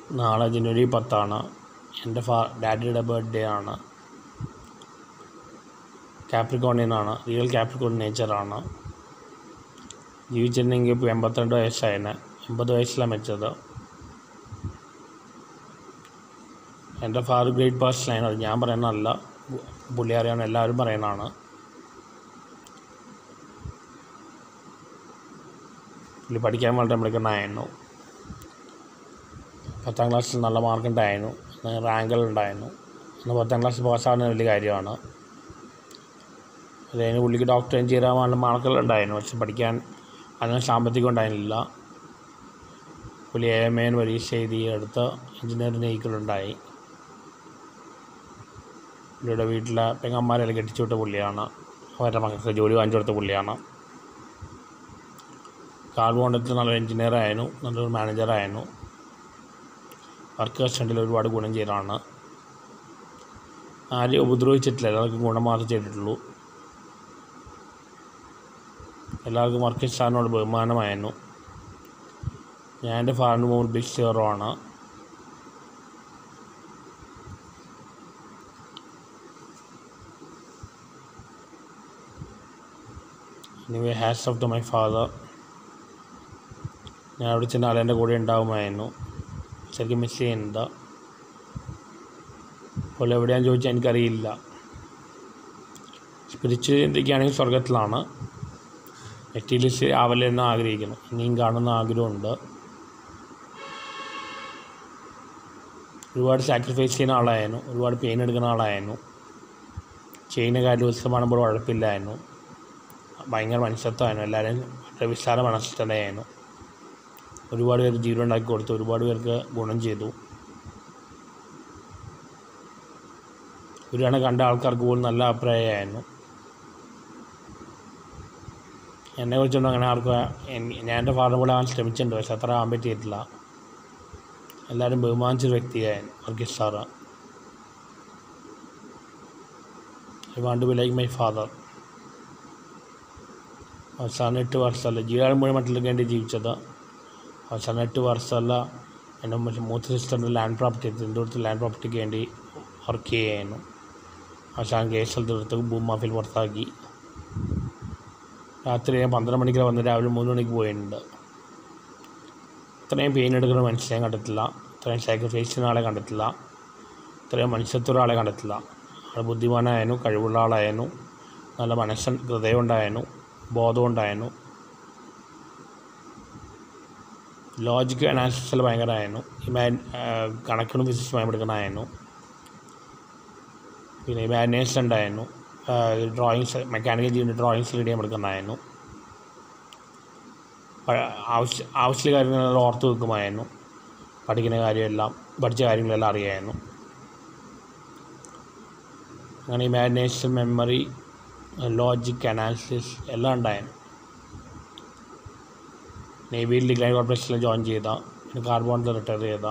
നാളെ ജനുവരി പത്താണ് എൻ്റെ ഫാ ഡാഡിയുടെ ബർത്ത്ഡേ ആണ് കാപ്രിക്കോണിയനാണ് റിയൽ കാപ്രിക്കോൺ നേച്ചറാണ് ജീവിച്ചിരുന്നെങ്കിൽ ഇപ്പോൾ എൺപത്തിരണ്ട് വയസ്സായേനെ എൺപത് വയസ്സിലാണ് മരിച്ചത് എൻ്റെ ഫാദർ ഗ്രേറ്റ് പേഴ്സണാണ് അത് ഞാൻ പറയുന്നതല്ല പുള്ളി അറിയാവുന്ന എല്ലാവരും പറയുന്നതാണ് പുള്ളി പഠിക്കാൻ വളരെ മിടുക്കനായിരുന്നു പത്താം ക്ലാസ്സിൽ നല്ല മാർക്ക് ഉണ്ടായിരുന്നു റാങ്കുകൾ ഉണ്ടായിരുന്നു അന്ന് പത്താം ക്ലാസ്സിൽ പാസ്സാകുന്ന വലിയ കാര്യമാണ് അത് കഴിഞ്ഞ് പുള്ളിക്ക് ഡോക്ടർ എഞ്ചിനീയർ ആവാനുള്ള മാർക്കുകൾ ഉണ്ടായിരുന്നു പക്ഷെ പഠിക്കാൻ അതിന് സാമ്പത്തികം ഉണ്ടായിരുന്നില്ല പുള്ളി എ എം എന് പരീക്ഷ എഴുതി അടുത്ത എഞ്ചിനീയറിന് ഈക്വലുണ്ടായി പുള്ളിയുടെ വീട്ടിലെ പെങ്ങന്മാരെല്ലാം കെട്ടിച്ചു വിട്ട പുള്ളിയാണ് അവരുടെ മക്കൾക്ക് ജോലി വാങ്ങിച്ചു കൊടുത്ത പുള്ളിയാണ് കാർബോണ്ടത്തിൽ നല്ലൊരു എഞ്ചിനീയർ ആയിരുന്നു നല്ലൊരു മാനേജർ ആയിരുന്നു വർക്ക് അസിസ്റ്റൻറ്റിൽ ഒരുപാട് ഗുണം ചെയ്തതാണ് ആരെയും ഉപദ്രവിച്ചിട്ടില്ല എല്ലാവർക്കും ഗുണം മാത്രമേ ചെയ്തിട്ടുള്ളൂ എല്ലാവർക്കും വർക്ക് സ്റ്റാറിനോട് ബഹുമാനമായിരുന്നു ഞാൻ എൻ്റെ ഫാറിന് മുമ്പ് ബിഗ് സീറോ ആണ് anyway hats off to my father ഞാൻ അവിടെ ചെന്ന ആളെൻ്റെ കൂടെ ഉണ്ടാകുമായിരുന്നു ശരിക്കും മിസ് ചെയ്യുന്നത് അപ്പോൾ എവിടെയാണെന്ന് ചോദിച്ചാൽ എനിക്കറിയില്ല സ്പിരിച്വൽ ചിന്തിക്കുകയാണെങ്കിൽ സ്വർഗത്തിലാണ് മെറ്റീരിയലിസ്റ്റ് ആവലെന്ന് ആഗ്രഹിക്കുന്നു ഇനിയും കാണുന്ന ആഗ്രഹമുണ്ട് ഒരുപാട് സാക്രിഫൈസ് ചെയ്യുന്ന ആളായിരുന്നു ഒരുപാട് പെയിൻ എടുക്കുന്ന ആളായിരുന്നു ചെയ്യുന്ന കാര്യം ഉത്സവമാകുമ്പോൾ ഉഴപ്പില്ലായിരുന്നു ഭയങ്കര മനുഷ്യത്വമായിരുന്നു എല്ലാവരും വളരെ വിശാല മനസ്സിലായിരുന്നു ഒരുപാട് പേർക്ക് ജീവൻ ഉണ്ടാക്കി കൊടുത്തു ഒരുപാട് പേർക്ക് ഗുണം ചെയ്തു ഒരുപാട് കണ്ട ആൾക്കാർക്ക് പോലും നല്ല അഭിപ്രായമായിരുന്നു എന്നെ കുറിച്ചൊന്നും അങ്ങനെ ആർക്കും എൻ- ഞാൻ എൻ്റെ ഫാദർ പോലെ ആവാൻ ശ്രമിച്ചിട്ടുണ്ട് പക്ഷെ അത്ര ആകാൻ പറ്റിയിട്ടില്ല എല്ലാവരും ബഹുമാനിച്ചൊരു വ്യക്തിയായിരുന്നു Varghese sir I want to be like my father അവസാനം എട്ട് വർഷമല്ല ജീവിതം മുഴുവൻ മറ്റുള്ളവർക്ക് വേണ്ടി ജീവിച്ചത് അവസാനം എട്ട് വർഷമല്ല എൻ്റെ മറ്റേ മൂത്ത സിസ്റ്ററിൻ്റെ ലാൻഡ് പ്രോപ്പർട്ടി തിരുവനന്തപുരത്ത് ലാൻഡ് പ്രോപ്പർട്ടിക്ക് വേണ്ടി വർക്ക് ചെയ്യായിരുന്നു അവസാനം കേസ് എടുത്ത് ഭൂമാഫിൽ പുറത്താക്കി രാത്രി ഞാൻ പന്ത്രണ്ട് മണിക്ക് വന്ന് രാവിലെ മൂന്ന് മണിക്ക് പോയിട്ടുണ്ട് ഇത്രയും പെയിൻ എടുക്കുന്ന മനുഷ്യനെ കണ്ടിട്ടില്ല ഇത്രയും സാക്രിഫൈസ് ചെയ്യുന്ന ആളെ കണ്ടിട്ടില്ല ഇത്രയും മനുഷ്യത്വ ആളെ കണ്ടിട്ടില്ല ആൾ ബുദ്ധിമാനായിരുന്നു കഴിവുള്ള ആളായിരുന്നു നല്ല മനസ്സൻ ഹൃദയം ഉണ്ടായിരുന്നു ബോധം ഉണ്ടായിരുന്നു ലോജിക്ക് അനാലിസിസിൽ ഭയങ്കരമായിരുന്നു ഇമാൻ കണക്കിനും ഫിസിക്സുമായി എടുക്കണമായിരുന്നു പിന്നെ ഇമാജിനേഷൻ ഉണ്ടായിരുന്നു ഡ്രോയിങ്സ് മെക്കാനിക്കൽ ചെയ്യുന്ന ഡ്രോയിങ്സ് റീഡ് ചെയ്യാൻ എടുക്കുന്നതായിരുന്നു ആവശ്യ ആവശ്യ കാര്യങ്ങൾ ഓർത്ത് വെക്കുമായിരുന്നു പഠിക്കുന്ന കാര്യമെല്ലാം പഠിച്ച കാര്യങ്ങളെല്ലാം അറിയാമായിരുന്നു അങ്ങനെ ഇമാജിനേഷൻ മെമ്മറി ലോജിക് അനാലിസിസ് എല്ലാം ഉണ്ടായിരുന്നു നേവിയിൽ ഡിഗ്രി കോർപ്പറേഷനിൽ ജോയിൻ ചെയ്ത പിന്നെ കാർബോണിൽ റിട്ടയർ ചെയ്ത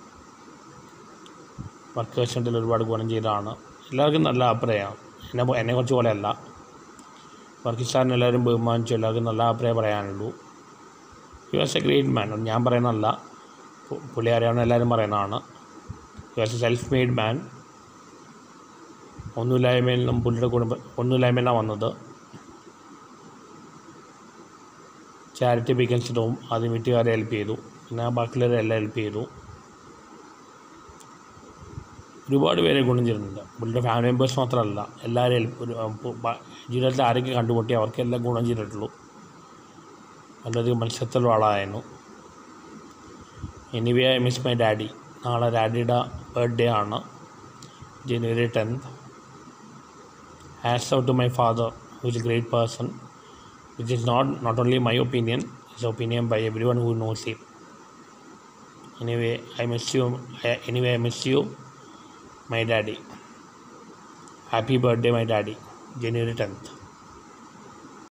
വർക്കേഴ്സിൻ്റെ ഒരുപാട് ഗുണം ചെയ്തതാണ് എല്ലാവർക്കും നല്ല അഭിപ്രായമാണ് എന്നെ പോ- എന്നെ കുറച്ച് പോലെയല്ല വർക്കിസ്ഥാറിന് എല്ലാവരും ബഹുമാനിച്ചു എല്ലാവർക്കും നല്ല അഭിപ്രായം പറയാനുള്ളൂ you was a great man ഞാൻ പറയുന്നതല്ല പു- പുള്ളി അറിയാവുന്ന എല്ലാവരും പറയുന്നതാണ് you was a self made man ഒന്നുമില്ലായ്മയിൽ നിന്നും പുള്ളിയുടെ കുടുംബം ഒന്നുമില്ലായ്മയിലാണ് വന്നത് ചാരിറ്റി ബിക്കൻസ് ഡോം ആദ്യം വീട്ടുകാരെ ഹെൽപ്പ് ചെയ്തു പിന്നെ ബാക്കിയുള്ളവരെ എല്ലാം ഹെൽപ്പ് ചെയ്തു ഒരുപാട് പേരെ ഗുണം ചെയ്തിട്ടുണ്ട് പുള്ളിയുടെ ഫാമിലി മെമ്പേഴ്സ് മാത്രമല്ല എല്ലാവരും ഹെൽപ്പ് ഒരു പു- ബ- ജീവിതത്തിൽ ആരൊക്കെ കണ്ടുമുട്ടി അവർക്കെല്ലാം ഗുണം ചെയ്തിട്ടുള്ളൂ വളരെയധികം മത്സരത്തിലുള്ള ആളായിരുന്നു anyway I miss my daddy നാളെ ഡാഡിയുടെ ബർത്ത്ഡേ ആണ് January tenth hats out to my father who is a great person which is not not only my opinion it's opinion by everyone who knows him anyway i miss you I, anyway i miss you my daddy happy birthday my daddy january 10th